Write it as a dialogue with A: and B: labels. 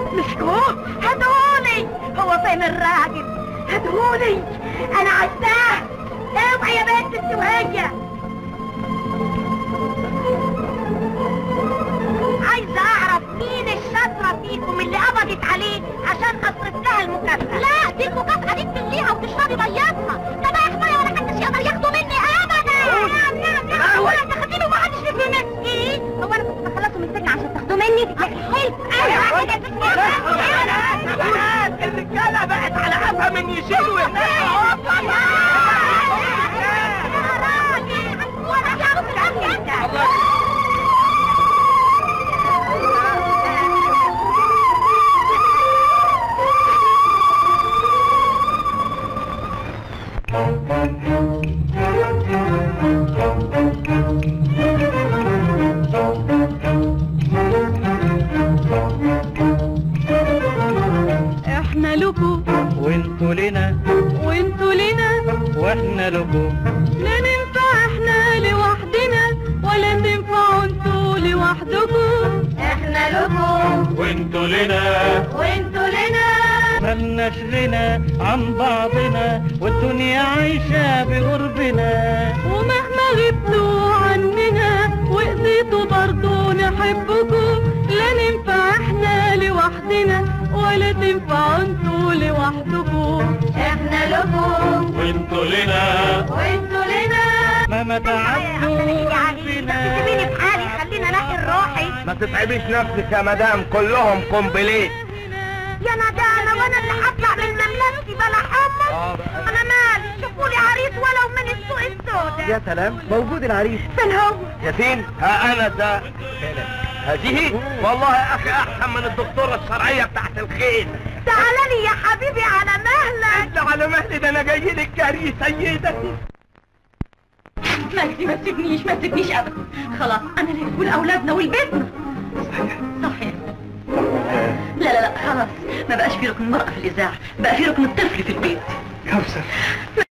A: مش هو هاتهولي هو فين الراجل هاتهولي انا عايزاه اوعي يا بنت انت وهي عايزه اعرف مين الشاطره فيكم اللي قبضت عليه عشان اصرف لها المكافاه لا دي المكافاه دي تبليها وتشربي ميتها ده ما يخبري ولا حدش يقدر ياخده مني ابدا نعم نعم نعم ولا تاخديني ومحدش يفهم ايه هو انا كنت بخلصه من السجن عشان تاخدوه مني حلو ايوه
B: الرجاله بقت على قفا من يشيلوا
A: احنا لكم
C: وانتوا لنا
A: وانتوا لنا
C: واحنا لكم
A: لا ننفع احنا لوحدنا ولا تنفعوا انتوا لوحدكم احنا لكم
C: وانتوا لنا
A: وانتوا لنا
C: ملناش غنى عن بعضنا والدنيا عايشة بقربنا
A: ومهما غبتوا عننا وقضيتوا برضو نحبكم لا ننفع احنا لوحدنا ولا تنفعوا انتوا لوحدكم احنا لكم
C: وانتوا لنا
A: وانتوا لنا
C: مهما تعبتوا
A: سيبيني في حالي خلينا الاقي الروحي
B: ما تتعبيش نفسك يا مدام كلهم قنبلين
A: يا ندانة وانا اللي هطلع من مملكتي بلا حمص انا مالي شوفوا لي عريس ولو من السوق السوداء
B: يا سلام موجود العريس
A: فين هو
B: ياسين ها انا ده هذه والله يا اخي احسن من الدكتوره الشرعيه بتاعت الخيل
A: تعال لي يا حبيبي على مهلك
B: انت على مهلي ده انا جاي لك جري سيدتي
A: مجدي ما تسيبنيش ما تسيبنيش ابدا خلاص انا اللي هقول اولادنا والبيتنا صحيح لا لا لا خلاص ما بقاش في ركن المرأة في الإذاعة بقى في ركن الطفل في البيت
B: كوثر